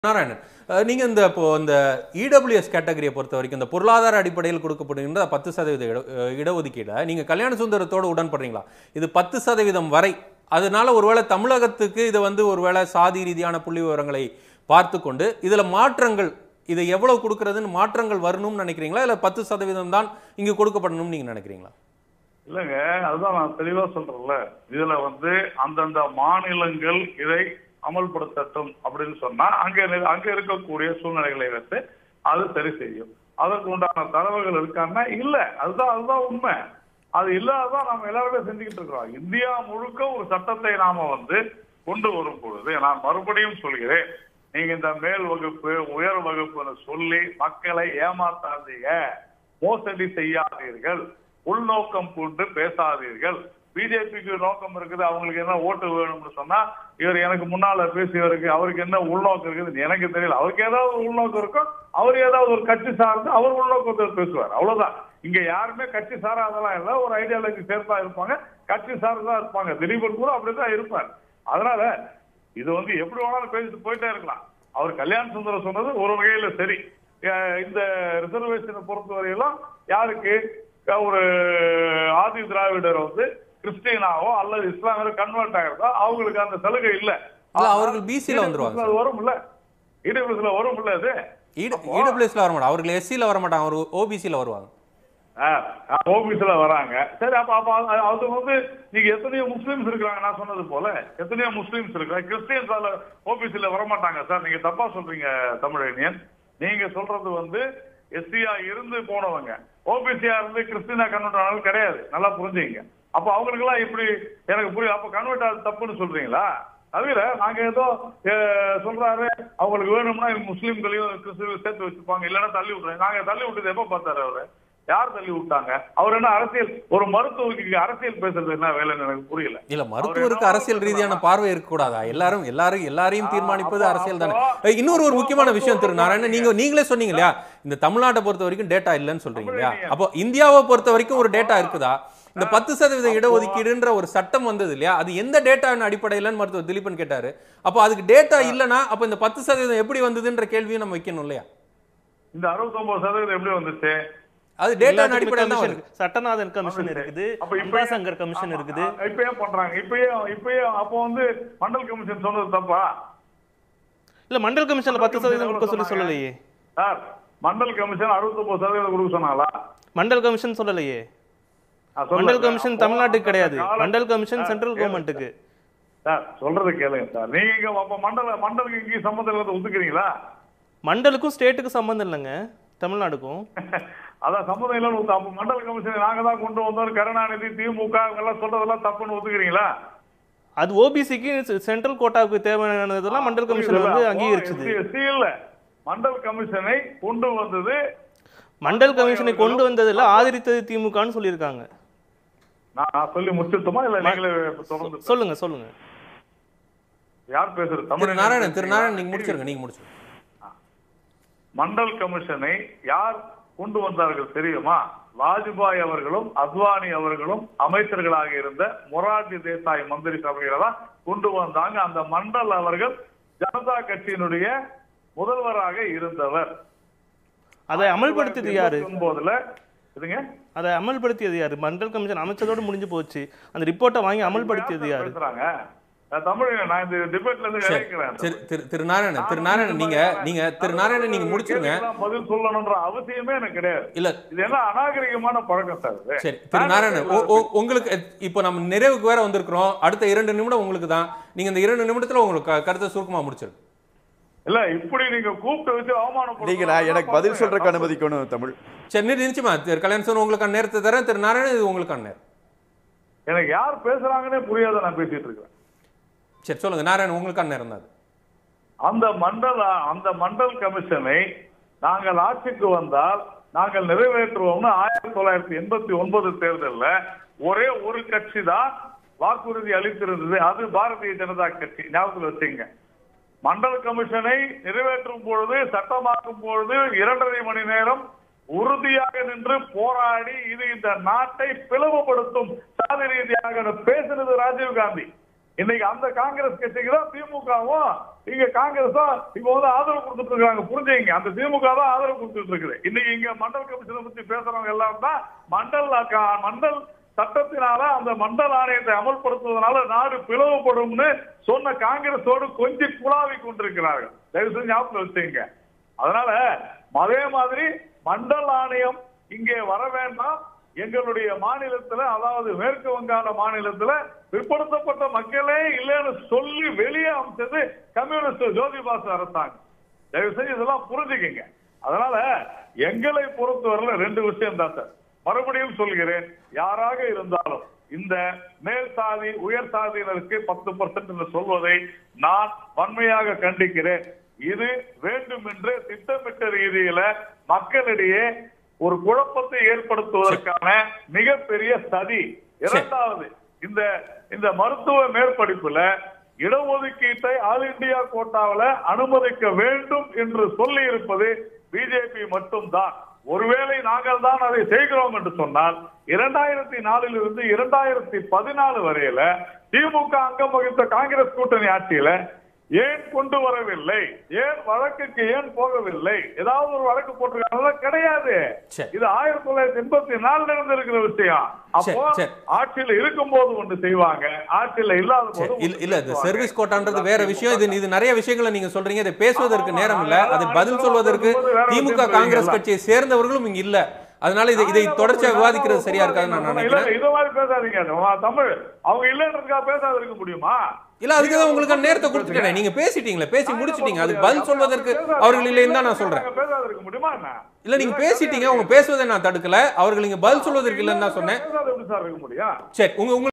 நாராயணன் அஹ், நீங்க இந்த இப்போ இந்த இடபிள்யூஎஸ் கேட்டகரியை பொறுத்த வரைக்கும் இந்த பொருளாதார அடிப்படையில் கொடுக்கப்படுகின்ற பத்து சதவீத இட அஹ், இடஒதுக்கீடை நீங்க கல்யாண சுந்தரத்தோடு உடன்படுறீங்களா இது பத்து சதவீதம் வரை அதனால ஒருவேளை தமிழகத்துக்கு இது வந்து ஒருவேளை சாதி ரீதியான புள்ளி விவரங்களை பார்த்து கொண்டு இதுல மாற்றங்கள் இதை எவ்வளவு கொடுக்கறதுன்னு மாற்றங்கள் வரணும்னு நினைக்கிறீங்களா இல்ல பத்து சதவீதம் தான் இங்க கொடுக்கப்படணும்னு நீங்க நினைக்கிறீங்களா இல்லைங்க அதுதான் நான் தெளிவா சொல்றேன்ல இதுல வந்து அந்தந்த மாநிலங்கள் இதை அமல்படுத்தட்டும் அப்படின்னு சொன்னா அங்க நி- அங்க இருக்கக்கூடிய சூழ்நிலைகளை வைத்து அது சரி செய்யும் அதற்கு உண்டான தரவுகள் இருக்கான்னா இல்ல அதுதான் அதுதான் உண்மை அது இல்லாததான் நம்ம எல்லாருமே செஞ்சுக்கிட்டு இருக்கிறோம் இந்தியா முழுக்க ஒரு சட்டத்தை நாம வந்து கொண்டு வரும் பொழுது நான் மறுபடியும் சொல்கிறேன் நீங்க இந்த மேல் வகுப்பு உயர் வகுப்புன்னு சொல்லி மக்களை ஏமாத்தாதீங்க மோசடி செய்யாதீர்கள் உள்நோக்கம் கொண்டு பேசாதீர்கள் பிஜேபிக்கு நோக்கம் இருக்குது அவங்களுக்கு என்ன ஓட்டு வேணும்னு சொன்னா இவர் எனக்கு முன்னால பேசியவருக்கு அவருக்கு என்ன உள்நோக்கம் இருக்குதுன்னு எனக்கு தெரியல அவருக்கு ஏதாவது ஒரு உள்நோக்கம் இருக்கும் அவர் ஏதாவது ஒரு கட்சி சார்ந்து அவர் உள்நோக்கத்தில் பேசுவார் அவ்வளவுதான் இங்க யாருமே கட்சி சாராதெல்லாம் இல்ல ஒரு ஐடியாலஜி சேர்த்தா இருப்பாங்க கட்சி சார்ந்தா இருப்பாங்க திலீபன் கூட அப்படிதான் இருப்பார் அதனால இது வந்து எப்படி வேணாலும் பேசிட்டு போயிட்டே இருக்கலாம் அவர் கல்யாண சுந்தரம் சொன்னது ஒரு வகையில சரி அஹ் இந்த ரிசர்வேஷனை பொறுத்தவரையிலும் யாருக்கு அஹ் ஒரு ஆதி திராவிடர் வந்து கிறிஸ்டியனாவோ அல்லது இஸ்லாமியரோ கன்வெர்ட் ஆகிறதோ அவங்களுக்கு அந்த சலுகை இல்ல இல்ல, அவர்கள் BC ல வந்துருவாங்க அது வரும் இல்ல இடபிள்யூஸ்ல வரும் இல்ல அது இடபிள்யூஎஸ்ல வர மாட்டாங்க அவர்கள் எஸ்சியில் வர மாட்டாங்க அவர் ஓபிசியில் வருவாங்க ஓபிஸ்ல வராங்க சரி அப்ப அப்ப அது- அது வந்து நீங்க எத்தனையோ முஸ்லிம்ஸ் இருக்கிறாங்க நான் சொன்னது போல எத்தனையோ முஸ்லிம்ஸ் இருக்கிறாங்க கிறிஸ்டியன்ஸ் அதுல ஓபிசில வரமாட்டாங்க சார் நீங்க தப்பா சொல்றீங்க தமிழனியன் நீங்க சொல்றது வந்து எஸ்சியா இருந்து போனவங்க ஓபிசியா இருந்து கிறிஸ்டினா கன்வெர்ட் ஆனது கிடையாது நல்லா புரிஞ்சுங்க அப்ப அவங்களுக்கு எல்லாம் இப்படி எனக்கு புரியும் அப்ப கன்வெர்ட் ஆகுது தப்புன்னு சொல்றீங்களா தவிர நாங்க ஏதோ அஹ், சொல்றாரு அவங்களுக்கு வேணும்னா முஸ்லீம்களையும் கிறிஸ்துவையும் சேர்த்து வச்சுப்பாங்க இல்லைன்னா தள்ளி விட்டுறாங்க நாங்க தள்ளி விட்டது எப்ப பார்த்தாரு அவரு யார் தள்ளி விட்டாங்க அவர் என்ன அரசியல் ஒரு மருத்துவருக்கு அரசியல் பேசுறது என்ன வேலைன்னு எனக்கு புரியல இல்ல மருத்துவருக்கு அரசியல் ரீதியான பார்வை இருக்கக்கூடாதா எல்லாரும் எல்லாரும் எல்லாரையும் தீர்மானிப்பது அப்போ- அரசியல் தானே அப்போ- ஏய், இன்னொரு ஒரு முக்கியமான அப்போ விஷயம் திரு நாராயணன் நீங்க நீங்களே சொன்னீங்க இல்லையா இந்த தமிழ்நாட்டை பொறுத்த வரைக்கும் டேட்டா இல்லைன்னு சொல்றீங்க இல்லையா தமிழ் அப்போ இந்தியாவை பொறுத்த வரைக்கும் ஒரு டேட்டா இருக்குதா இந்த பத்து சதவீத இடஒதுக்கீடுன்ற ஒரு சட்டம் வந்தது இல்லையா அது எந்த டேட்டாவின் அடிப்படையிலன்னு மருத்துவர் திலீபன் கேட்டாரு அப்போ அதுக்கு டேட்டா இல்லைன்னா அப்போ இந்த பத்து சதவீதம் எப்படி வந்ததுன்ற கேள்வியும் நம்ம வைக்கணும் இல்லையா இந்த 69% சதவீதம் எப்படி வந்துச்சு அது டேட்டாவின் எல்லாத்துக்குமே அடிப்படையில் தான் கமிஷன் வருது இருக்கு. சட்டநாதன் கமிஷன் இருக்குது அப்ப இப்ப அம்பாசங்கர் கமிஷன் இருக்குது இப்ப ஏன் பண்றாங்க இப்பயே இப்பயே அப்போ வந்து மண்டல் கமிஷன் சொன்னது தப்பா இல்ல மண்டல் கமிஷன்ல பத்து சதவீதம் கொடுக்க சொல்லி சொல்லலையே சார் மண்டல் கமிஷன் 69% சதவீதம் கொடுக்க சொன்னாங்களா மண்டல் கமிஷன் சொல்லலையே நான் சொல்றேன் மண்டல் சார். கமிஷன் அப்போ தமிழ்நாட்டுக்கு கிடையாது அந்த கால- மண்டல் கமிஷன் சார், சென்ட்ரல் கேளுங்க கவர்மெண்ட்டுக்கு சார் சொல்றது கேளுங்க சார் நீங்க இங்க அப்ப மண்டல மண்டலுக்கு இங்கேயும் சம்மந்தம் இல்லாத ஒத்துக்கிறீங்களா மண்டலுக்கும் ஸ்டேட்டுக்கும் சம்பந்தம் இல்லைங்க தமிழ்நாடுக்கும் அதான் சம்மந்தம் இல்லைன்னு ஒத்து- அப்ப மண்டல கமிஷன் நாங்க தான் கொண்டு வந்தோம் கருணாநிதி திமுக இவங்க எல்லாம் சொல்றதெல்லாம் தப்புன்னு ஒத்துக்கிறீங்களா அது ஓபிசிக்கு சென்ட்ரல் கோட்டாவுக்கு தேவையானதெல்லாம் மண்டல் கமிஷன் வந்து அங்கீகரிச்சது எஸ்சி இல்ல மண்டல் கமிஷனை கொண்டு வந்தது மண்டல் கமிஷனை கொண்டு வந்ததுல ஆதரித்தது திமுகன்னு சொல்லியிருக்காங்க நான் நான் சொல்லி முடிச்சிருத்தோமா இல்ல நீங்களே தொடர்ந்து சொல்லுங்க சொல்லுங்க யார் பேசுறது திரு தமிழ் நாராயணன் திரு நாராயணன் நீங்க முடிச்சிருங்க நீங்க முடிச்சிருங்க மண்டல் கமிஷனை யார் கொண்டு வந்தார்கள் தெரியுமா வாஜ்பாய் அவர்களும் அத்வானி அவர்களும் அமைச்சர்களாக இருந்த மொரார்ஜி தேசாய் மந்திரி சபையில தான் கொண்டு வந்தாங்க அந்த மண்டல் அவர்கள் ஜனதா கட்சியினுடைய முதல்வராக இருந்தவர் அதை அமல்படுத்தியது யாரு ஒன்பதுல இதுங்க அதை அமல்படுத்தியது யாரு மண்டல் கமிஷன் அமைச்சதோடு முடிஞ்சு போச்சு அந்த ரிப்போர்ட்டை வாங்கி அமல்படுத்தியது யாரு பேசுறாங்க நான் தமிழ் நான் இந்த டிபேட்ல இருந்து சரி விளைவிக்கிறேன் திரு திரு திரு நாராயணன் திரு நாராயணன் நீங்க நீங்க திரு நாராயணன் நீங்க முடிச்சிருங்க கேள்விக்கெல்லாம் பதில் சொல்லணும்ன்ற அவசியமே எனக்கு கிடையாது இல்ல இது என்ன அநாகரிகமான பழக்கம் சார் இது சரி திரு நாராயணன் ஓ- ஓ- உங்களுக்கு இப்போ நம்ம நிறைவுக்கு வேற வந்திருக்கிறோம் அடுத்த இரண்டு நிமிடம் உங்களுக்கு தான் நீங்க இந்த இரண்டு நிமிடத்துல உங்களுக்கு க- கருத்தை சுருக்கமா முடிச்சிருங்க இல்ல இப்படி நீங்க கூப்பிட்டு வச்சு நீங்க நான் எனக்கு பதில் சொல்றதுக்கு அனுமதிக்கணும் தமிழ் சரி நிறு- நிச்சயமா திரு கல்யாணம் உங்களுக்கான நேரத்தை தரேன் திரு நாராயணன் இது உங்களுக்கான நேரம் எனக்கு யார் பேசுறாங்கன்னே புரியாத நான் பேசிட்டு இருக்கிறேன் சரி சொல்லுங்க நாராயணன் உங்களுக்கான நேரம் தான் அது. அந்த மண்டல அந்த மண்டல் கமிஷனை நாங்கள் ஆட்சிக்கு வந்தால் நாங்கள் நிறைவேற்றுவோம்னு ஆயிரத்தி தொள்ளாயிரத்தி எண்பத்தி ஒன்பது தேர்தல்ல ஒரே ஒரு கட்சி தான் வாக்குறுதி அளித்திருந்தது அது பாரதிய ஜனதா கட்சி ஞாபகத்தில் வச்சுங்க மண்டல் கமிஷனை நிறைவேற்றும் பொழுது சட்டமாக்கும் பொழுது இரண்டரை மணி நேரம் உறுதியாக நின்று போராடி இது இந்த நாட்டை பிளவுபடுத்தும் சாதி ரீதியாக பேசுறது ராஜீவ் காந்தி இன்னைக்கு அந்த காங்கிரஸ் கட்சிக்கு தான் திமுகவும் இங்க காங்கிரஸ் தான் இப்ப வந்து ஆதரவு கொடுத்துட்டு இருக்காங்க புரிஞ்சுங்க அந்த திமுக தான் ஆதரவு கொடுத்துட்டு இருக்குது இன்னைக்கு இங்க மண்டல் கமிஷனை பத்தி பேசுறவங்க எல்லாம் தான் மண்டல் அக்கா- மண்டல் சட்டத்தினால அந்த மண்டல் ஆணையத்தை அமல்படுத்துவதனால நாடு பிளவுபடும்னு சொன்ன காங்கிரஸோடு கொஞ்சம் குழாவி கொண்டிருக்கிறார்கள் தயவு செஞ்சு ஞாபகத்தில் வச்சுங்க அதனால அதே மாதிரி மண்டல் ஆணையம் இங்கே வர வேண்டாம் எங்களுடைய மாநிலத்துல அதாவது மேற்கு வங்காள மாநிலத்துல பிற்படுத்தப்பட்ட மக்களே இல்லைன்னு சொல்லி வெளியே அமைச்சது கம்யூனிஸ்ட் ஜோதிபாசு அரசாங்கம் தயவு செஞ்சு இதெல்லாம் புரிஞ்சுக்கங்க அதனால எங்களை பொறுத்தவரையில ரெண்டு விஷயம் தான் சார் மறுபடியும் சொல்கிறேன் யாராக இருந்தாலும் இந்த மேல் சாதி உயர் சாதியினருக்கு பத்து பர்சன்ட் என்று சொல்வதை நான் வன்மையாக கண்டிக்கிறேன் இது வேண்டுமென்று திட்டமிட்ட ரீதியில மக்களிடையே ஒரு குழப்பத்தை ஏற்படுத்துவதற்கான மிகப்பெரிய சதி இரண்டாவது இந்த இந்த மருத்துவ மேற்படிப்புல இடஒதுக்கீட்டை ஆல் இந்தியா கோட்டாவில அனுமதிக்க வேண்டும் என்று சொல்லி இருப்பது பிஜேபி மட்டும்தான் ஒருவேளை நாங்கள் தான் அதை செய்கிறோம் என்று சொன்னால் இரண்டாயிரத்தி நாலில் இருந்து இரண்டாயிரத்தி பதினாலு வரையில திமுக அங்கம் வகித்த காங்கிரஸ் கூட்டணி ஆட்சியில ஏன் கொண்டு வரவில்லை ஏன் வழக்குக்கு ஏன் போகவில்லை ஏதாவது ஒரு வழக்கு போட்டிருக்காங்களா கிடையாது சரி. இது ஆயிரத்தி தொள்ளாயிரத்தி எண்பத்தி நாலுல இருந்து இருக்கிற விஷயம் அப்போ சரி. ஆட்சியில இருக்கும் போது ஒண்ணு செய்வாங்க ஆட்சியில இல்லாத போது சரி, இல்ல ஒண்ணு இல்ல இது செய்வாங்க. சர்வீஸ் கோட்டான்றது வேற விஷயம் இது இது நிறைய விஷயங்களை நீங்க சொல்றீங்க இதை பேசுவதற்கு நேரம் இல்ல அது பதில் சொல்வதற்கு திமுக காங்கிரஸ் கட்சியை சேர்ந்தவர்களும் இங்க இல்ல அதனால இதை இதை தொடர்ச்சியா விவாதிக்கிறது சரியா இருக்காதுன்னு நான் இல்ல, நினைக்கிறேன் இல்ல, இது மாதிரி பேசாதீங்க நம்ம தமிழ் அவங்க இல்லன்றதுக்காக பேசாத இருக்க முடியுமா இல்ல அதுக்கு தான் உங்களுக்கு நேரத்தை கொடுத்துட்டேன் நீங்க பேசிட்டீங்களே பேசி முடிச்சிட்டீங்க அதுக்கு பதில் சொல்வதற்கு அவர்கள் இல்லைன்னு தான் நான் சொல்றேன் பேசாத இருக்க முடியுமா என்ன இல்ல நீங்க பேசிட்டீங்க உங்க பேசுவதை நான் தடுக்கல அவர்கள் இங்க பதில் சொல்வதற்கு இல்லைன்னு தான் சொன்னேன் பேசாத எப்படி சார் இருக்க முடியும் சரி உங்க உங்க